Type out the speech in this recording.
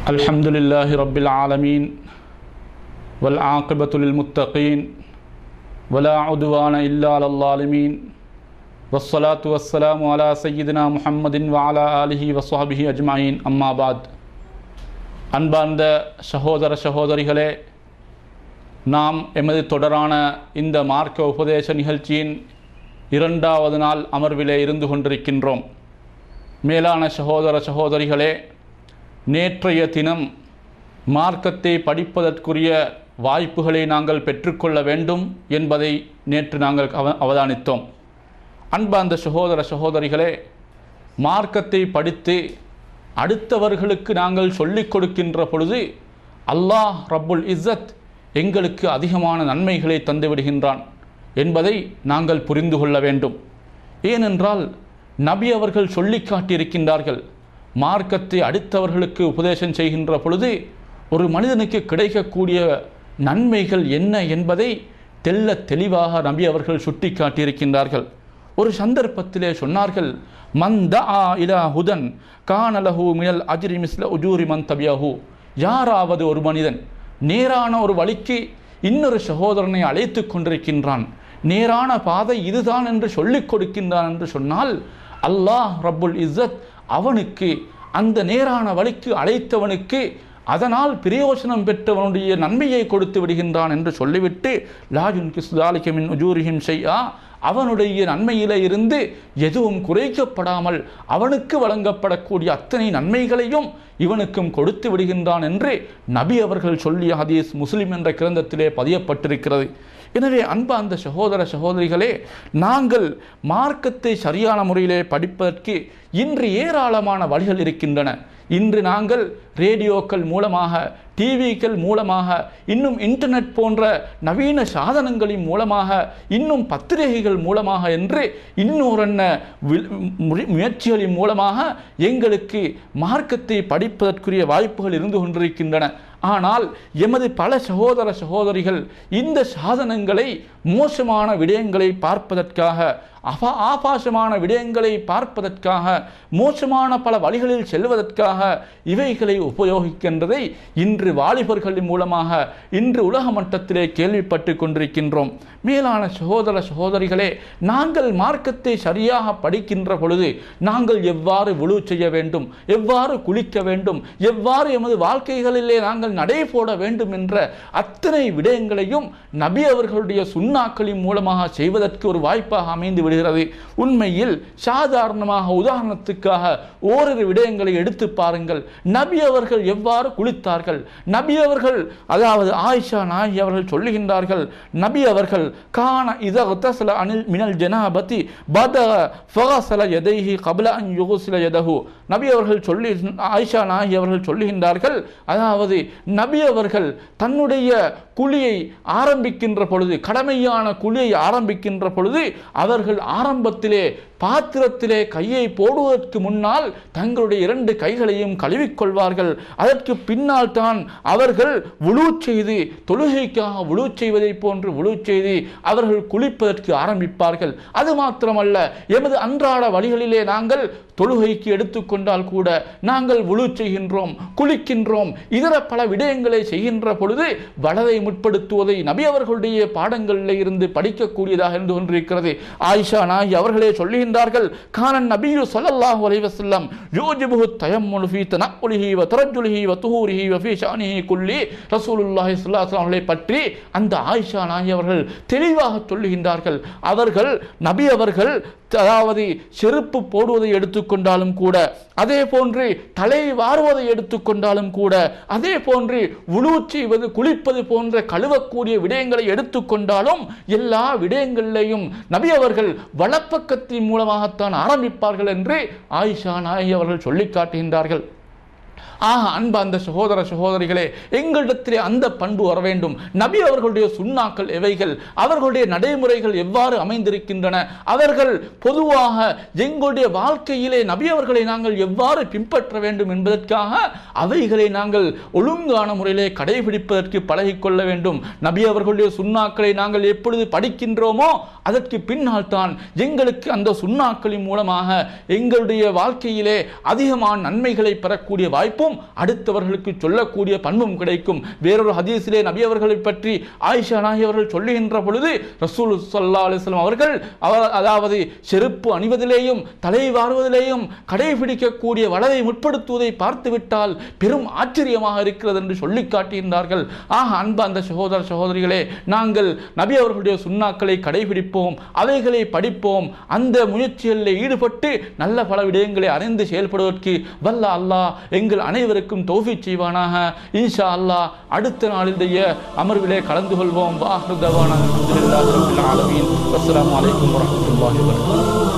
الحمد لله رب العالمين والعاقبة للمتقين ولا عدوان إلا على الظالمين والصلاة والسلام على سيدنا محمد وعلى آله وصحبه أجمعين أما بعد அன்பார்ந்த சகோதர சகோதரிகளே நாம் எமது தொடரான இந்த மார்க்க உபதேச நிகழ்ச்சியின் இரண்டாவது நாள் அமர்விலே இருந்து கொண்டிருக்கின்றோம் மேலான சகோதர சகோதரிகளே நேற்றைய தினம் மார்க்கத்தை படிப்பதற்குரிய வாய்ப்புகளை நாங்கள் பெற்றுக்கொள்ள வேண்டும் என்பதை நேற்று நாங்கள் அவ அவதானித்தோம் அன்பார்ந்த சகோதர சகோதரிகளே மார்க்கத்தை படித்து அடுத்தவர்களுக்கு நாங்கள் சொல்லிக் கொடுக்கின்ற பொழுது அல்லாஹ் ரப்புல் இஸ்ஸத் எங்களுக்கு அதிகமான நன்மைகளை தந்து விடுகின்றான் என்பதை நாங்கள் புரிந்து கொள்ள வேண்டும் ஏனென்றால் நபி அவர்கள் சொல்லி காட்டியிருக்கின்றார்கள் மார்க்கத்தை அடுத்தவர்களுக்கு உபதேசம் செய்கின்ற பொழுது ஒரு மனிதனுக்கு கிடைக்கக்கூடிய நன்மைகள் என்ன என்பதை தெல்ல தெளிவாக நபி அவர்கள் சுட்டி காட்டியிருக்கின்றார்கள் ஒரு சந்தர்ப்பத்திலே சொன்னார்கள் மந்த ஆ இலா ஹுதன் கானலஹு மினல் அஜ்ரி மிஸ்ல உஜூரி மன் தபியஹு யாராவது ஒரு மனிதன் நேரான ஒரு வழிக்கு இன்னொரு சகோதரனை அழைத்து கொண்டிருக்கின்றான் நேரான பாதை இதுதான் என்று சொல்லிக் கொடுக்கின்றான் என்று சொன்னால் அல்லாஹ் ரப்புல் இஸ்ஸத் அவனுக்கு அந்த நேரான வழிக்கு அழைத்தவனுக்கு அதனால் பிரயோஜனம் பெற்றவனுடைய நன்மையை கொடுத்து விடுகின்றான் என்று சொல்லிவிட்டு லாஜுன் கிஸ்தாலிகமின் உஜூரிஹிம் செய்யா அவனுடைய நன்மையில இருந்து எதுவும் குறைக்கப்படாமல் அவனுக்கு வழங்கப்படக்கூடிய அத்தனை நன்மைகளையும் இவனுக்கும் கொடுத்து விடுகின்றான் என்று நபி அவர்கள் சொல்லிய ஹதீஸ் முஸ்லிம் என்ற கிரந்தத்திலே பதியப்பட்டிருக்கிறது எனவே அன்பா அந்த சகோதர சகோதரிகளே நாங்கள் மார்க்கத்தை சரியான முறையிலே படிப்பதற்கு இன்று ஏராளமான வழிகள் இருக்கின்றன இன்று நாங்கள் ரேடியோக்கள் மூலமாக டிவிக்கள் மூலமாக இன்னும் இன்டர்நெட் போன்ற நவீன சாதனங்களின் மூலமாக இன்னும் பத்திரிகைகள் மூலமாக என்று இன்னொரென்ன முயற்சிகளின் மூலமாக எங்களுக்கு மார்க்கத்தை படிப்பதற்குரிய வாய்ப்புகள் இருந்து கொண்டிருக்கின்றன ஆனால் எமது பல சகோதர சகோதரிகள் இந்த சாதனங்களை மோசமான விடயங்களை பார்ப்பதற்காக அபா ஆபாசமான விடயங்களை பார்ப்பதற்காக மோசமான பல வழிகளில் செல்வதற்காக இவைகளை உபயோகிக்கின்றதை இன்று வாலிபர்களின் மூலமாக இன்று உலக மட்டத்திலே கேள்விப்பட்டு கொண்டிருக்கின்றோம் மேலான சகோதர சகோதரிகளே நாங்கள் மார்க்கத்தை சரியாக படிக்கின்ற பொழுது நாங்கள் எவ்வாறு விழு செய்ய வேண்டும் எவ்வாறு குளிக்க வேண்டும் எவ்வாறு எமது வாழ்க்கைகளிலே நாங்கள் நடை போட வேண்டும் என்ற அத்தனை விடயங்களையும் நபி அவர்களுடைய சுண்ணாக்களின் மூலமாக செய்வதற்கு ஒரு வாய்ப்பாக அமைந்து விடுகிறது உண்மையில் சாதாரணமாக உதாரணத்துக்காக ஓரிரு விடயங்களை எடுத்து பாருங்கள் நபி அவர்கள் எவ்வாறு குளித்தார்கள் நபி அவர்கள் அதாவது ஆயிஷா நாயி அவர்கள் சொல்லுகின்றார்கள் நபி அவர்கள் கான இத உத்தசல அனில் மினல் ஜனாபதி பத ஃபகசல எதைஹி கபல அன் யுகுசில எதஹு நபி அவர்கள் சொல்லி ஆயிஷா நாயி அவர்கள் சொல்லுகின்றார்கள் அதாவது நபி அவர்கள் தன்னுடைய குழியை ஆரம்பிக்கின்ற பொழுது கடமையான குழியை ஆரம்பிக்கின்ற பொழுது அவர்கள் ஆரம்பத்திலே பாத்திரத்திலே கையை போடுவதற்கு முன்னால் தங்களுடைய இரண்டு கைகளையும் கழுவிக்கொள்வார்கள் அதற்கு பின்னால் தான் அவர்கள் உழு செய்து தொழுகைக்காக உழு செய்வதை போன்று உழு செய்து அவர்கள் குளிப்பதற்கு ஆரம்பிப்பார்கள் அது மாத்திரமல்ல எமது அன்றாட வழிகளிலே நாங்கள் தொழுகைக்கு எடுத்துக்கொண்டால் கூட நாங்கள் உழு செய்கின்றோம் குளிக்கின்றோம் இதர பல விடயங்களை செய்கின்ற பொழுது வலதை முற்படுத்துவதை நபி அவர்களுடைய பாடங்களில் இருந்து படிக்கக்கூடியதாக இருந்து கொண்டிருக்கிறது ஆயிஷா நாயி அவர்களே சொல்லுகின்றார்கள் கானன் நபியு ஸல்லல்லாஹு அலைஹி வஸல்லம் யூஜிபுஹு தயம்முல் ஃபீ தனக்குலிஹி வ தரஜுலிஹி வ துஹூரிஹி வ ஃபீ ஷானிஹி குல்லி ரசூலுல்லாஹி ஸல்லல்லாஹு அலைஹி அவர்களை பற்றி அந்த ஆயிஷா நாயி அவர்கள் தெளிவாக சொல்லுகின்றார்கள் அவர்கள் நபி அவர்கள் அதாவது செருப்பு போடுவதை எடுத்துக்கொண்டாலும் கூட அதே போன்று தலை வாருவதை எடுத்துக்கொண்டாலும் கூட அதே போன்று உழு செய்வது குளிப்பது போன்ற கழுவக்கூடிய விடயங்களை எடுத்துக்கொண்டாலும் எல்லா விடயங்களிலையும் நபி அவர்கள் வலப்பக்கத்தின் மூலமாகத்தான் ஆரம்பிப்பார்கள் என்று ஆயிஷா நாயகி அவர்கள் சொல்லிக் காட்டுகின்றார்கள் ஆக அன்ப அந்த சகோதர சகோதரிகளே எங்களிடத்திலே அந்த பண்பு வர வேண்டும் நபி அவர்களுடைய சுண்ணாக்கள் எவைகள் அவர்களுடைய நடைமுறைகள் எவ்வாறு அமைந்திருக்கின்றன அவர்கள் பொதுவாக எங்களுடைய வாழ்க்கையிலே நபி அவர்களை நாங்கள் எவ்வாறு பின்பற்ற வேண்டும் என்பதற்காக அவைகளை நாங்கள் ஒழுங்கான முறையிலே கடைபிடிப்பதற்கு பழகிக்கொள்ள வேண்டும் நபி அவர்களுடைய சுண்ணாக்களை நாங்கள் எப்பொழுது படிக்கின்றோமோ அதற்கு பின்னால் தான் எங்களுக்கு அந்த சுண்ணாக்களின் மூலமாக எங்களுடைய வாழ்க்கையிலே அதிகமான நன்மைகளை பெறக்கூடிய வாய்ப்பு வாய்ப்பும் அடுத்தவர்களுக்கு சொல்லக்கூடிய பண்பும் கிடைக்கும் வேறொரு ஹதீஸிலே நபி அவர்களை பற்றி ஆயிஷா நாயகி அவர்கள் சொல்லுகின்ற பொழுது ரசூல் சல்லா அலிஸ்லாம் அவர்கள் அவர் அதாவது செருப்பு அணிவதிலேயும் தலை வாருவதிலேயும் கடைபிடிக்கக்கூடிய வளவை முற்படுத்துவதை பார்த்துவிட்டால் பெரும் ஆச்சரியமாக இருக்கிறது என்று சொல்லி காட்டுகின்றார்கள் ஆக அன்பு அந்த சகோதர சகோதரிகளே நாங்கள் நபி அவர்களுடைய சுண்ணாக்களை கடைபிடிப்போம் அவைகளை படிப்போம் அந்த முயற்சிகளில் ஈடுபட்டு நல்ல பல விடயங்களை அறிந்து செயல்படுவதற்கு வல்ல அல்லாஹ் எங்கள் அனைவருக்கும் தௌஃபி செய்வானாக இன்ஷா அல்லாஹ் அடுத்த நாளிலேயே அமர்விலே கலந்து கொள்வோம் வாஹ்ருதவான அல்ஹம்துலில்லாஹி ரப்பில் ஆலமீன் அஸ்ஸலாமு அலைக்கும் வரஹ்மத்துல்லாஹி வபரகாத்துஹு